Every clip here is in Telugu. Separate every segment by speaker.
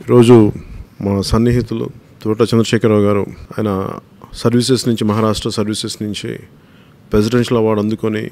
Speaker 1: ఈరోజు మా సన్నిహితులు తోట చంద్రశేఖరరావు గారు ఆయన సర్వీసెస్ నుంచి మహారాష్ట్ర సర్వీసెస్ నుంచి ప్రెసిడెన్షియల్ అవార్డు అందుకొని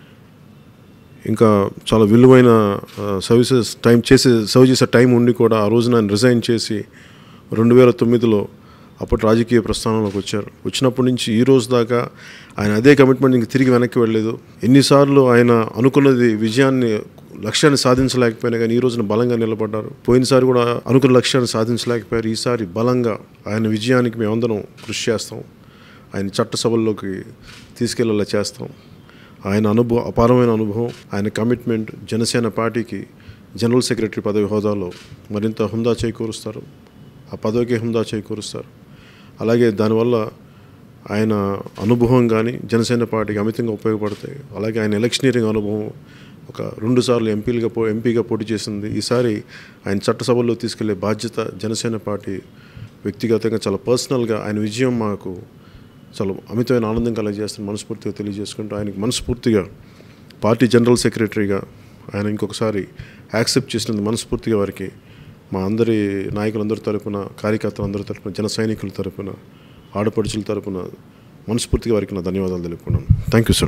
Speaker 1: ఇంకా చాలా విలువైన ఆ, సర్వీసెస్ టైం చేసే సర్వ్ చేసే టైం ఉండి కూడా ఆ రోజున ఆయన రిజైన్ చేసి రెండు వేల తొమ్మిదిలో అప్పటి రాజకీయ ప్రస్థానంలోకి వచ్చారు వచ్చినప్పటి నుంచి ఈ రోజు దాకా ఆయన అదే కమిట్మెంట్ ఇంక తిరిగి వెనక్కి వెళ్ళలేదు ఎన్నిసార్లు ఆయన అనుకున్నది విజయాన్ని లక్ష్యాన్ని సాధించలేకపోయినా కానీ ఈ రోజున బలంగా నిలబడ్డారు పోయినసారి కూడా అనుకున్న లక్ష్యాన్ని సాధించలేకపోయారు ఈసారి బలంగా ఆయన విజయానికి మేమందరం కృషి చేస్తాం ఆయన చట్టసభల్లోకి తీసుకెళ్లేలా చేస్తాం ఆయన అనుభవం అపారమైన అనుభవం ఆయన కమిట్మెంట్ జనసేన పార్టీకి జనరల్ సెక్రటరీ పదవి హోదాలో మరింత హుందా చేకూరుస్తారు ఆ పదవికి హుందా చేకూరుస్తారు అలాగే దానివల్ల ఆయన అనుభవం కానీ జనసేన పార్టీకి అమితంగా ఉపయోగపడతాయి అలాగే ఆయన ఎలక్షనీరింగ్ అనుభవం ఒక రెండు సార్లు ఎంపీలుగా పో ఎంపీగా పోటీ చేసింది ఈసారి ఆయన చట్టసభల్లో తీసుకెళ్లే బాధ్యత జనసేన పార్టీ వ్యక్తిగతంగా చాలా పర్సనల్గా ఆయన విజయం మాకు చాలా అమితమైన ఆనందం కలగజేస్తుంది మనస్ఫూర్తిగా తెలియజేసుకుంటూ ఆయనకి మనస్ఫూర్తిగా పార్టీ జనరల్ సెక్రటరీగా ఆయన ఇంకొకసారి యాక్సెప్ట్ చేసినందుకు మనస్ఫూర్తిగా వారికి మా అందరి నాయకులందరి తరపున కార్యకర్తలందరి తరపున జన సైనికుల తరపున ఆడపడుచుల తరపున మనస్ఫూర్తిగా వారికి నా ధన్యవాదాలు తెలుపుకున్నాను థ్యాంక్ యూ సార్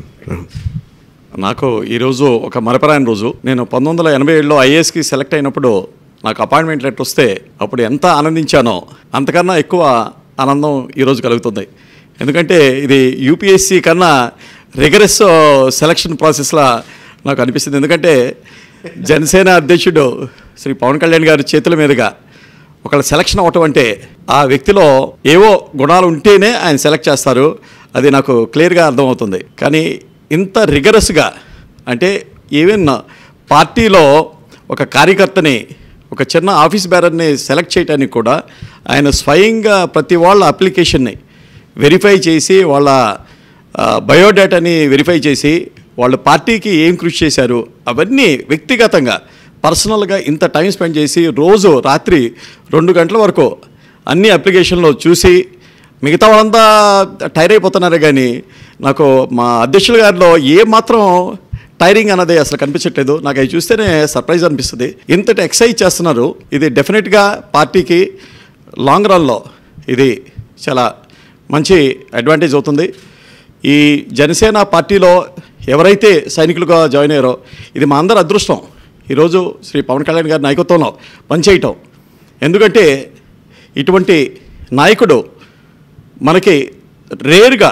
Speaker 2: నాకు ఈరోజు ఒక మరపరాని రోజు నేను పంతొమ్మిది వందల ఎనభై ఏడులో ఐఏఎస్కి సెలెక్ట్ అయినప్పుడు నాకు అపాయింట్మెంట్ లెటర్ వస్తే అప్పుడు ఎంత ఆనందించానో అంతకన్నా ఎక్కువ ఆనందం ఈరోజు కలుగుతుంది ఎందుకంటే ఇది యూపీఎస్సి కన్నా రిగరస్ సెలక్షన్ ప్రాసెస్లా నాకు అనిపిస్తుంది ఎందుకంటే జనసేన అధ్యక్షుడు శ్రీ పవన్ కళ్యాణ్ గారి చేతుల మీదుగా ఒకళ్ళ సెలక్షన్ అవ్వటం అంటే ఆ వ్యక్తిలో ఏవో గుణాలు ఉంటేనే ఆయన సెలెక్ట్ చేస్తారు అది నాకు క్లియర్గా అర్థమవుతుంది కానీ ఇంత రిగరస్గా అంటే ఈవెన్ పార్టీలో ఒక కార్యకర్తని ఒక చిన్న ఆఫీస్ బేరర్ని సెలెక్ట్ చేయడానికి కూడా ఆయన స్వయంగా ప్రతి వాళ్ళ అప్లికేషన్ని వెరిఫై చేసి వాళ్ళ ఆ, బయోడేటాని వెరిఫై చేసి వాళ్ళ పార్టీకి ఏం కృషి చేశారు అవన్నీ వ్యక్తిగతంగా పర్సనల్గా ఇంత టైం స్పెండ్ చేసి రోజు రాత్రి రెండు గంటల వరకు అన్ని అప్లికేషన్లో చూసి మిగతా వాళ్ళంతా టైర్ అయిపోతున్నారు కానీ నాకు మా అధ్యక్షుల గారిలో ఏ మాత్రం టైరింగ్ అన్నది అసలు కనిపించట్లేదు నాకు అవి చూస్తేనే సర్ప్రైజ్ అనిపిస్తుంది ఇంతటి ఎక్సైజ్ చేస్తున్నారు ఇది డెఫినెట్గా పార్టీకి లాంగ్ రన్లో ఇది చాలా మంచి అడ్వాంటేజ్ అవుతుంది ఈ జనసేన పార్టీలో ఎవరైతే సైనికులుగా జాయిన్ అయ్యారో ఇది మా అందరి అదృష్టం ఈరోజు శ్రీ పవన్ కళ్యాణ్ గారి నాయకత్వంలో పనిచేయటం ఎందుకంటే ఇటువంటి నాయకుడు మనకి రేర్గా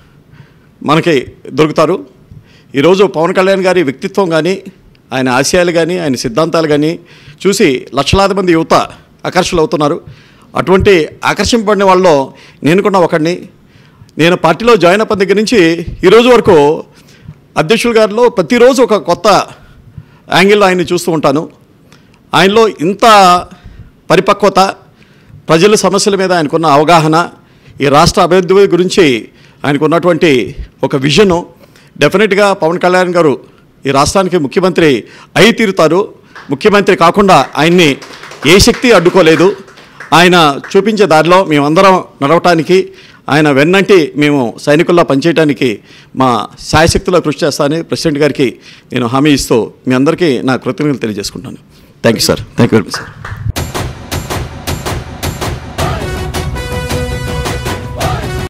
Speaker 2: మనకి దొరుకుతారు ఈరోజు పవన్ కళ్యాణ్ గారి వ్యక్తిత్వం కానీ ఆయన ఆశయాలు కానీ ఆయన సిద్ధాంతాలు కానీ చూసి లక్షలాది మంది యువత ఆకర్షణలు అవుతున్నారు అటువంటి ఆకర్షింపబడిన వాళ్ళలో నేను కూడా ఒకడిని నేను పార్టీలో జాయిన్ అయిన దగ్గర నుంచి ఈరోజు వరకు అధ్యక్షుల గారిలో ప్రతిరోజు ఒక కొత్త యాంగిల్లో ఆయన్ని చూస్తూ ఉంటాను ఆయనలో ఇంత పరిపక్వత ప్రజల సమస్యల మీద ఆయనకున్న అవగాహన ఈ రాష్ట్ర అభివృద్ధి గురించి ఆయనకున్నటువంటి ఒక విజను డెఫినెట్గా పవన్ కళ్యాణ్ గారు ఈ రాష్ట్రానికి ముఖ్యమంత్రి అయి తీరుతారు ముఖ్యమంత్రి కాకుండా ఆయన్ని ఏ శక్తి అడ్డుకోలేదు ఆయన చూపించే దారిలో మేమందరం నడవటానికి ఆయన వెన్నంటి మేము సైనికుల్లో పనిచేయడానికి మా శాయశక్తిలో కృషి చేస్తానని ప్రెసిడెంట్ గారికి నేను హామీ ఇస్తూ మీ అందరికీ నా కృతజ్ఞతలు తెలియజేసుకుంటాను thank you sir thank you very much sir